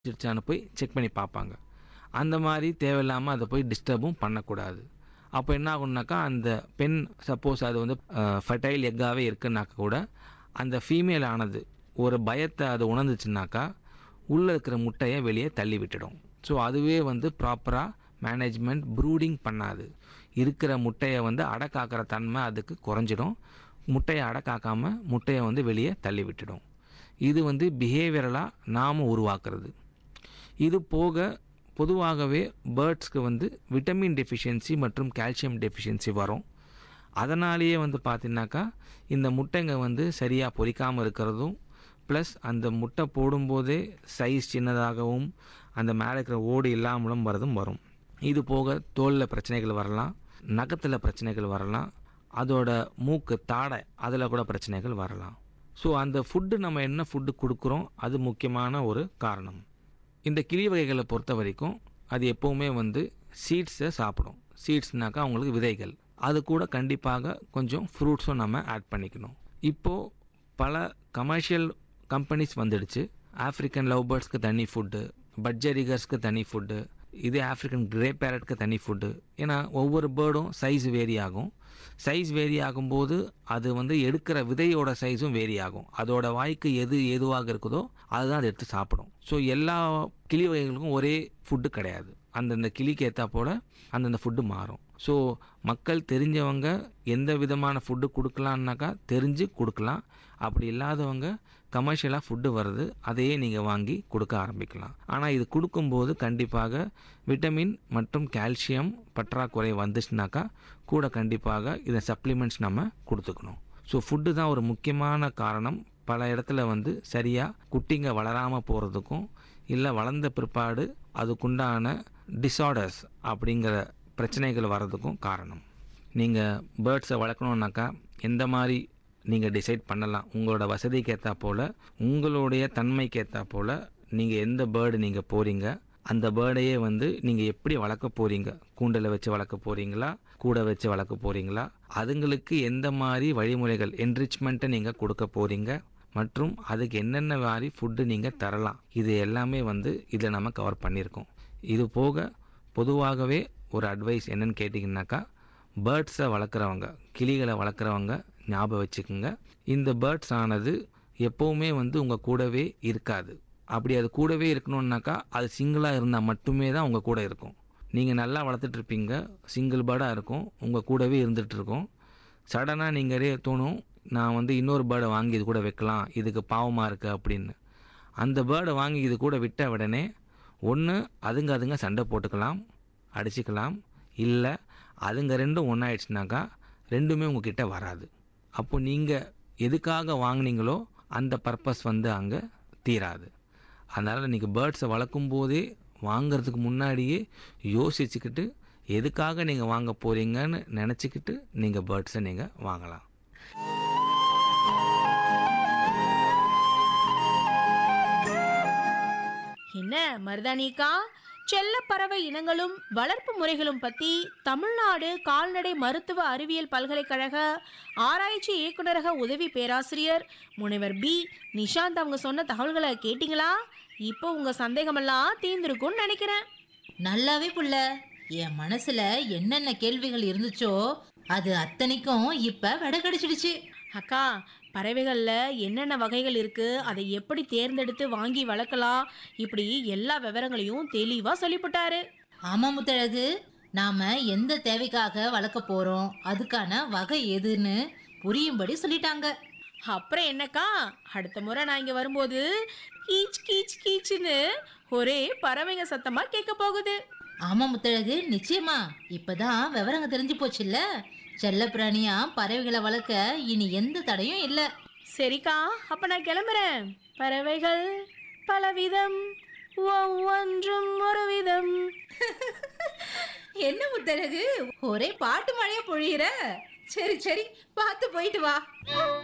வச்சிருச்சான்னு போய் செக் பண்ணி பார்ப்பாங்க அந்த மாதிரி தேவையில்லாமல் அதை போய் டிஸ்டர்பும் பண்ணக்கூடாது அப்போ என்ன ஆகும்னாக்கா அந்த பெண் சப்போஸ் அது வந்து ஃபர்டைல் எக்காகவே இருக்குன்னாக்கா கூட அந்த ஃபீமேல் ஆனது ஒரு பயத்தை அது உணர்ந்துச்சுனாக்கா உள்ளே இருக்கிற முட்டையை வெளியே தள்ளி விட்டுடும் ஸோ அதுவே வந்து ப்ராப்பராக மேனேஜ்மெண்ட் ப்ரூடிங் பண்ணாது இருக்கிற முட்டையை வந்து அடக்காக்கிற தன்மை அதுக்கு குறைஞ்சிடும் முட்டையை அடக்காக்காமல் முட்டையை வந்து வெளியே தள்ளி விட்டுடும் இது வந்து பிஹேவியரலாக நாம் உருவாக்குறது இது போக பொதுவாகவே பேர்ட்ஸ்க்கு வந்து விட்டமின் டெஃபிஷியன்சி மற்றும் கால்சியம் டெஃபிஷியன்சி வரும் அதனாலேயே வந்து பார்த்தீங்கன்னாக்கா இந்த முட்டைங்க வந்து சரியாக பொரிக்காமல் இருக்கிறதும் ப்ளஸ் அந்த முட்டை போடும்போதே சைஸ் சின்னதாகவும் அந்த மேலே இருக்கிற ஓடு இல்லாமலும் வரதும் வரும் இது போக தோலில் பிரச்சனைகள் வரலாம் நகத்தில் பிரச்சனைகள் வரலாம் அதோட மூக்கு தாடை அதில் கூட பிரச்சனைகள் வரலாம் ஸோ அந்த ஃபுட்டு நம்ம என்ன ஃபுட்டு கொடுக்குறோம் அது முக்கியமான ஒரு காரணம் இந்த கிளி வகைகளை பொறுத்த வரைக்கும் அது எப்போவுமே வந்து சீட்ஸை சாப்பிடும் சீட்ஸ்னாக்கா அவங்களுக்கு விதைகள் அது கூட கண்டிப்பாக கொஞ்சம் ஃப்ரூட்ஸும் நம்ம ஆட் பண்ணிக்கணும் இப்போது பல கமர்ஷியல் கம்பெனிஸ் வந்துடுச்சு ஆஃப்ரிக்கன் லவ் பேர்ட்ஸ்க்கு தனி ஃபுட்டு பட்ஜரிகர்ஸ்க்கு தனி ஃபுட்டு இது ஆஃப்ரிக்கன் கிரே பேரட்க்கு தனி ஃபுட்டு ஏன்னா ஒவ்வொரு பேர்டும் சைஸ் வேரி ஆகும் சைஸ் வேரி ஆகும்போது அது வந்து எடுக்கிற விதையோட சைஸும் வேரி ஆகும் அதோட வாய்க்கு எது எதுவாக இருக்குதோ அதுதான் அது எடுத்து சாப்பிடும் ஸோ எல்லா கிளி வகைகளுக்கும் ஒரே ஃபுட்டு கிடையாது அந்தந்த கிளிக்கு ஏற்றா போல் அந்தந்த ஃபுட்டு மாறும் ஸோ மக்கள் தெரிஞ்சவங்க எந்த விதமான ஃபுட்டு கொடுக்கலான்னாக்கா தெரிஞ்சு கொடுக்கலாம் அப்படி இல்லாதவங்க கமர்ஷியலாக ஃபுட்டு வருது அதையே நீங்கள் வாங்கி கொடுக்க ஆரம்பிக்கலாம் ஆனால் இது கொடுக்கும்போது கண்டிப்பாக விட்டமின் மற்றும் கால்சியம் பற்றாக்குறை வந்துச்சுனாக்கா கூட கண்டிப்பாக இதை சப்ளிமெண்ட்ஸ் நம்ம கொடுத்துக்கணும் ஸோ ஃபுட்டு தான் ஒரு முக்கியமான காரணம் பல இடத்துல வந்து சரியாக குட்டிங்க வளராமல் போகிறதுக்கும் இல்லை வளர்ந்த பிற்பாடு அதுக்குண்டான டிஸார்டர்ஸ் அப்படிங்கிற பிரச்சனைகள் வர்றதுக்கும் காரணம் நீங்கள் பேர்ட்ஸை வளர்க்கணுன்னாக்கா எந்த மாதிரி நீங்கள் டிசைட் பண்ணலாம் உங்களோட வசதிக்கு ஏற்றா போல் உங்களுடைய தன்மைக்கு ஏற்றா போல் நீங்கள் எந்த பேர்டு நீங்கள் போகிறீங்க அந்த பேர்டையே வந்து நீங்கள் எப்படி வளர்க்க போகிறீங்க கூண்டில் வச்சு வளர்க்க போகிறீங்களா கூட வச்சு வளர்க்க போகிறீங்களா அதுங்களுக்கு எந்த மாதிரி வழிமுறைகள் என்ரிச்மெண்ட்டை நீங்கள் கொடுக்க போகிறீங்க மற்றும் அதுக்கு என்னென்ன மாதிரி ஃபுட்டு நீங்கள் தரலாம் இது எல்லாமே வந்து இதில் நம்ம கவர் பண்ணியிருக்கோம் இது போக பொதுவாகவே ஒரு அட்வைஸ் என்னன்னு கேட்டிங்கனாக்கா பேர்ட்ஸை வளர்க்குறவங்க கிளிகளை வளர்க்குறவங்க ஞாபகம் வச்சுக்கோங்க இந்த பேர்ட்ஸ் ஆனது எப்போவுமே வந்து உங்கள் கூடவே இருக்காது அப்படி அது கூடவே இருக்கணுன்னாக்கா அது சிங்கிளாக இருந்தால் மட்டுமே தான் உங்கள் கூட இருக்கும் நீங்கள் நல்லா வளர்த்துட்ருப்பீங்க சிங்கிள் பேர்டாக இருக்கும் உங்கள் கூடவே இருந்துகிட்ருக்கும் சடனாக நீங்களே தோணும் நான் வந்து இன்னொரு பேர்டை வாங்கி இது கூட வைக்கலாம் இதுக்கு பாவமாக இருக்குது அப்படின்னு அந்த பேர்டை வாங்கி இது கூட விட்ட உடனே ஒன்று அதுங்க அதுங்க சண்டை போட்டுக்கலாம் அடிச்சுக்கலாம் இல்லை அதுங்க ரெண்டும் ஒன்றாயிடுச்சுனாக்கா ரெண்டுமே உங்ககிட்ட வராது அப்போ நீங்கள் எதுக்காக வாங்கினீங்களோ அந்த பர்பஸ் வந்து அங்கே தீராது அதனால் நீங்கள் பேர்ட்ஸை வளர்க்கும் போதே வாங்கிறதுக்கு முன்னாடியே யோசிச்சுக்கிட்டு எதுக்காக நீங்கள் வாங்க போகிறீங்கன்னு நினச்சிக்கிட்டு நீங்கள் பேர்ட்ஸை நீங்கள் வாங்கலாம் என்ன மருதானிக்கா செல்ல பறவை இனங்களும் வளர்ப்பு முறைகளும் பத்தி தமிழ்நாடு கால்நடை மருத்துவ அறிவியல் பல்கலைக்கழக ஆராய்ச்சி இயக்குநரக உதவி பேராசிரியர் முனைவர் பி நிஷாந்த் அவங்க சொன்ன தகவல்களை கேட்டிங்களா இப்போ உங்க சந்தேகமெல்லாம் தீர்ந்திருக்கும்னு நினைக்கிறேன் நல்லாவே புள்ள என் மனசுல என்னென்ன கேள்விகள் இருந்துச்சோ அது அத்தனைக்கும் இப்ப விட கிடைச்சிடுச்சு அக்கா பறவைகளில் என்னென்ன வகைகள் இருக்குது அதை எப்படி தேர்ந்தெடுத்து வாங்கி வளர்க்கலாம் இப்படி எல்லா விவரங்களையும் தெளிவாக சொல்லிவிட்டாரு ஆமா முத்தழகு நாம எந்த தேவைக்காக வளர்க்க போறோம் அதுக்கான வகை எதுன்னு புரியும்படி சொல்லிட்டாங்க அப்புறம் என்னக்கா அடுத்த முறை நான் இங்கே வரும்போது கீச் கீச் கீச்சுன்னு ஒரே பறவைங்க சத்தமாக கேட்க போகுது ஆமா முத்தழகு நிச்சயமா இப்பதான் விவரங்க தெரிஞ்சு போச்சுல்ல செல்ல பிராணியா பறவைகளை வளர்க்க இனி எந்த தடையும் இல்ல சரிக்கா அப்போ நான் கிளம்புறேன் பறவைகள் பலவிதம் ஒவ்வொன்றும் ஒரு விதம் என்ன முத்தழகு ஒரே பாட்டு மழையா பொழியிற சரி சரி பார்த்து போயிட்டு வா